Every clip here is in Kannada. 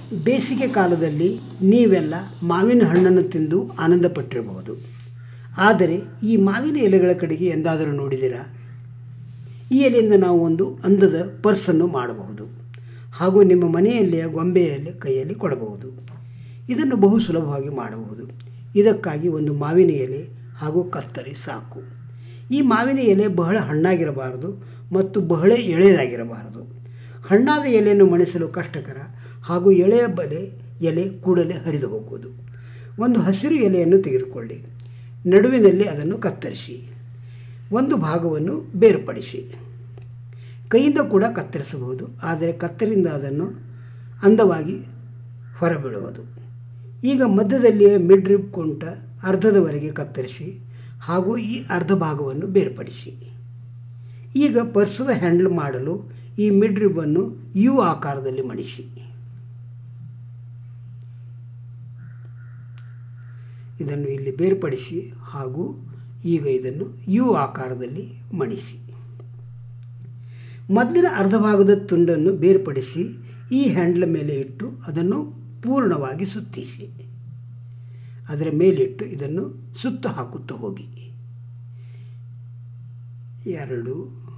ಬೇಸಿಗೆ ಕಾಲದಲ್ಲಿ ನೀವೆಲ್ಲ ಮಾವಿನ ಹಣ್ಣನ್ನು ತಿಂದು ಆನಂದಪಟ್ಟಿರಬಹುದು ಆದರೆ ಈ ಮಾವಿನ ಎಲೆಗಳ ಕಡೆಗೆ ಎಂದಾದರೂ ನೋಡಿದಿರಾ ಈ ಎಲೆಯಿಂದ ನಾವು ಒಂದು ಅಂದದ ಪರ್ಸನ್ನು ಮಾಡಬಹುದು ಹಾಗೂ ನಿಮ್ಮ ಮನೆಯಲ್ಲಿಯ ಗೊಂಬೆಯಲ್ಲಿ ಕೈಯಲ್ಲಿ ಕೊಡಬಹುದು ಇದನ್ನು ಬಹು ಸುಲಭವಾಗಿ ಮಾಡಬಹುದು ಇದಕ್ಕಾಗಿ ಒಂದು ಮಾವಿನ ಎಲೆ ಹಾಗೂ ಕತ್ತರಿ ಸಾಕು ಈ ಮಾವಿನ ಎಲೆ ಬಹಳ ಹಣ್ಣಾಗಿರಬಾರದು ಮತ್ತು ಬಹಳ ಎಳೆಯದಾಗಿರಬಾರದು ಹಣ್ಣಾದ ಎಲೆಯನ್ನು ಮಣಿಸಲು ಕಷ್ಟಕರ ಹಾಗೂ ಎಳೆಯ ಬಲೆ ಎಲೆ ಕೂಡಲೇ ಹರಿದು ಹೋಗುವುದು ಒಂದು ಹಸಿರು ಎಲೆಯನ್ನು ತೆಗೆದುಕೊಳ್ಳಿ ನಡುವಿನಲ್ಲಿ ಅದನ್ನು ಕತ್ತರಿಸಿ ಒಂದು ಭಾಗವನ್ನು ಬೇರ್ಪಡಿಸಿ ಕೈಯಿಂದ ಕೂಡ ಕತ್ತರಿಸಬಹುದು ಆದರೆ ಕತ್ತರಿಂದ ಅದನ್ನು ಅಂದವಾಗಿ ಹೊರಬೀಳುವುದು ಈಗ ಮಧ್ಯದಲ್ಲಿಯೇ ಮಿಡ್ರಿಬ್ ಕುಂಟ ಅರ್ಧದವರೆಗೆ ಕತ್ತರಿಸಿ ಹಾಗೂ ಈ ಅರ್ಧ ಭಾಗವನ್ನು ಬೇರ್ಪಡಿಸಿ ಈಗ ಪರ್ಸದ ಹ್ಯಾಂಡಲ್ ಮಾಡಲು ಈ ಮಿಡ್ರಿಬನ್ನು ಯು ಆಕಾರದಲ್ಲಿ ಮಣಿಸಿ ಇದನ್ನು ಇಲ್ಲಿ ಬೇರ್ಪಡಿಸಿ ಹಾಗೂ ಈಗ ಇದನ್ನು ಯು ಆಕಾರದಲ್ಲಿ ಮಣಿಸಿ ಮೊದಲಿನ ಅರ್ಧ ಭಾಗದ ತುಂಡನ್ನು ಬೇರ್ಪಡಿಸಿ ಈ ಹ್ಯಾಂಡ್ಲ್ ಮೇಲೆ ಇಟ್ಟು ಅದನ್ನು ಪೂರ್ಣವಾಗಿ ಸುತ್ತಿಸಿ ಅದರ ಮೇಲಿಟ್ಟು ಇದನ್ನು ಸುತ್ತ ಹಾಕುತ್ತಾ ಹೋಗಿ ಎರಡು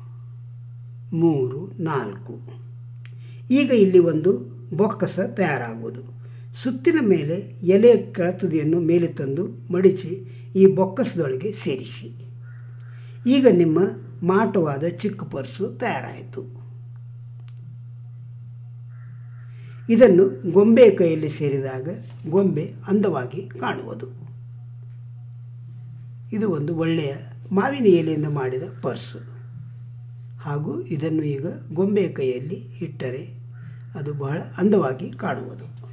ಮೂರು ನಾಲ್ಕು ಈಗ ಇಲ್ಲಿ ಒಂದು ಬೊಕ್ಕಸ ತಯಾರಾಗುವುದು ಸುತ್ತಿನ ಮೇಲೆ ಎಲೆ ಕೆಳತುದಿಯನ್ನು ಮೇಲೆ ತಂದು ಮಡಿಚಿ ಈ ಬೊಕ್ಕಸದೊಳಗೆ ಸೇರಿಸಿ ಈಗ ನಿಮ್ಮ ಮಾಟವಾದ ಚಿಕ್ಕ ಪರ್ಸು ತಯಾರಾಯಿತು ಇದನ್ನು ಗೊಂಬೆ ಕೈಯಲ್ಲಿ ಸೇರಿದಾಗ ಗೊಂಬೆ ಅಂದವಾಗಿ ಕಾಣುವುದು ಇದು ಒಂದು ಒಳ್ಳೆಯ ಮಾವಿನ ಎಲೆಯಿಂದ ಮಾಡಿದ ಪರ್ಸು ಹಾಗೂ ಇದನ್ನು ಈಗ ಗೊಂಬೆಯ ಕೈಯಲ್ಲಿ ಇಟ್ಟರೆ ಅದು ಬಹಳ ಅಂದವಾಗಿ ಕಾಣುವುದು